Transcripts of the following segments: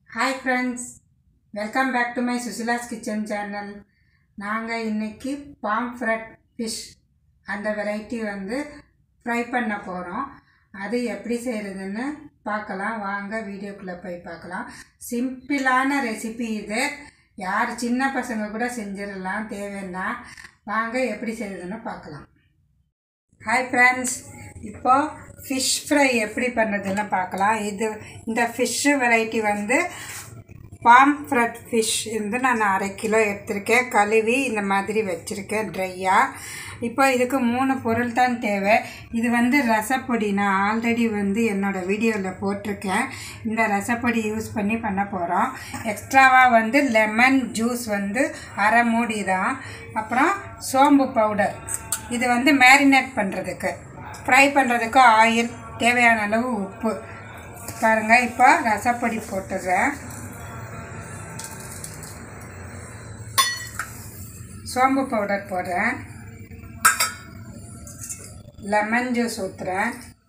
hi friends welcome back to my Sushila's kitchen channel நாங்கள் இன்னைக்கு pomfret fish அந்த variety வந்து ஃப்ரை பண்ண போகிறோம் அது எப்படி செய்கிறதுன்னு பார்க்கலாம் வாங்க வீடியோக்குள்ளே போய் பார்க்கலாம் சிம்பிளான ரெசிபி இது யார் சின்ன பசங்க கூட செஞ்சிடலாம் தேவைன்னா வாங்க எப்படி செய்கிறதுன்னு பார்க்கலாம் ஹாய் ஃப்ரெண்ட்ஸ் இப்போ ஃபிஷ் ஃப்ரை எப்படி பண்ணுறதுன்னு பார்க்கலாம் இது இந்த ஃபிஷ்ஷு வெரைட்டி வந்து பாம்ஃப்ரெட் ஃபிஷ் வந்து நான் அரை கிலோ எடுத்திருக்கேன் கழுவி இந்த மாதிரி வச்சுருக்கேன் ட்ரையாக இப்போ இதுக்கு மூணு பொருள் தான் தேவை இது வந்து ரசப்பொடி நான் ஆல்ரெடி வந்து என்னோடய வீடியோவில் போட்டிருக்கேன் இந்த ரசப்பொடி யூஸ் பண்ணி பண்ண போகிறோம் எக்ஸ்ட்ராவாக வந்து லெமன் ஜூஸ் வந்து அரை மூடி தான் அப்புறம் சோம்பு பவுடர் இது வந்து மேரினேட் பண்ணுறதுக்கு ஃப்ரை பண்ணுறதுக்கு ஆயில் தேவையான அளவு உப்பு பாருங்கள் இப்போ ரசப்பொடி போட்டுடுறேன் சோம்பு பவுடர் போடுறேன் லெமன் ஜூஸ் ஊற்றுறேன்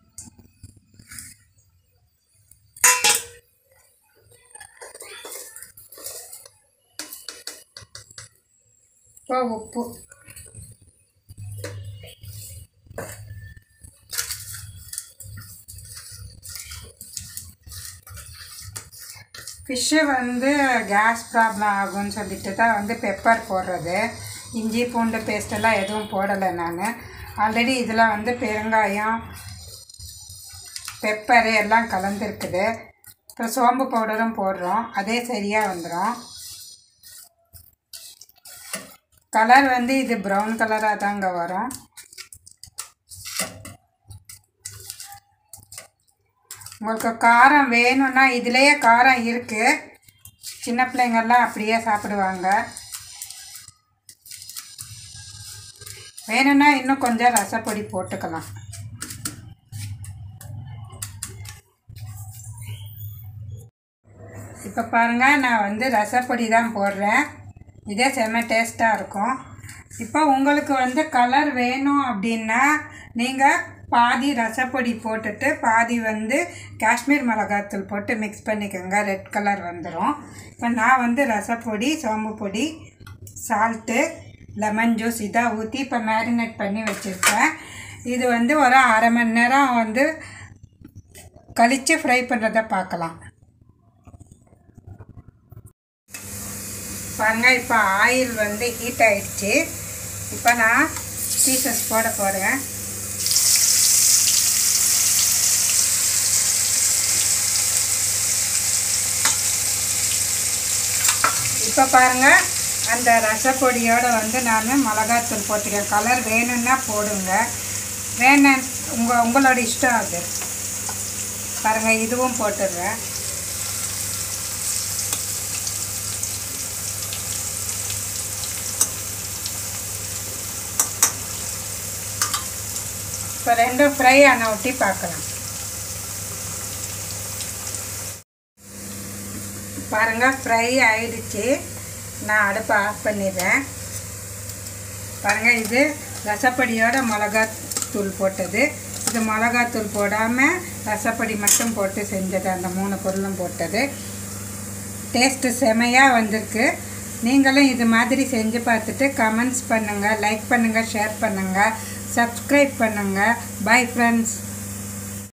இப்போ உப்பு ஃபிஷ்ஷு வந்து கேஸ் ப்ராப்ளம் ஆகும்னு சொல்லிட்டு தான் வந்து பெப்பர் போடுறது இஞ்சி பூண்டு பேஸ்டெல்லாம் எதுவும் போடலை நான் ஆல்ரெடி இதில் வந்து பெருங்காயம் பெப்பரு எல்லாம் கலந்துருக்குது அப்புறம் சோம்பு பவுடரும் போடுறோம் அதே சரியாக வந்துடும் கலர் வந்து இது ப்ரௌன் கலராக தாங்க வரும் உங்களுக்கு காரம் வேணும்னா இதுலேயே காரம் இருக்குது சின்ன பிள்ளைங்கள்லாம் அப்படியே சாப்பிடுவாங்க வேணும்னா இன்னும் கொஞ்சம் ரசப்பொடி போட்டுக்கலாம் இப்போ பாருங்கள் நான் வந்து ரசப்பொடி தான் போடுறேன் இதே செம்ம டேஸ்ட்டாக இருக்கும் இப்போ உங்களுக்கு வந்து கலர் வேணும் அப்படின்னா நீங்கள் பாதி ரசப்பொடி போட்டுட்டு பாதி வந்து காஷ்மீர் மிளகாத்தூள் போட்டு மிக்ஸ் பண்ணிக்கோங்க ரெட் கலர் வந்துடும் இப்போ நான் வந்து ரசப்பொடி சோம்பு பொடி சால்ட்டு லெமன் ஜூஸ் இதாக ஊற்றி இப்போ மேரினேட் பண்ணி வச்சுருக்கேன் இது வந்து ஒரு அரை மணி நேரம் வந்து கழித்து ஃப்ரை பண்ணுறதை பார்க்கலாம் பாருங்க இப்போ ஆயில் வந்து ஹீட் ஆயிடுச்சு இப்போ நான் பீசஸ் போட போகிறேன் இப்போ பாருங்கள் அந்த ரசப்பொடியோடு வந்து நான் மிளகாத்தூள் போட்டுக்கிறேன் கலர் வேணும்னா போடுங்க வேணும் உங்கள் உங்களோட இஷ்டம் அது பாருங்கள் இதுவும் போட்டுடுறேன் இப்போ ரெண்டும் ஃப்ரை ஆன ஒட்டி பார்க்கலாம் பாருங்கள் ஃப்ரை ஆயிடுச்சு நான் அடுப்பை ஆஃப் பண்ணிடுறேன் பாருங்கள் இது ரசப்பொடியோட மிளகாத்தூள் போட்டது இது மிளகாத்தூள் போடாமல் ரசப்பொடி மட்டும் போட்டு செஞ்சது அந்த மூணு பொருளும் போட்டது டேஸ்ட்டு செமையாக வந்திருக்கு நீங்களும் இது மாதிரி செஞ்சு பார்த்துட்டு கமெண்ட்ஸ் பண்ணுங்கள் லைக் பண்ணுங்கள் ஷேர் பண்ணுங்கள் சப்ஸ்கிரைப் பண்ணுங்கள் பை ஃப்ரெண்ட்ஸ்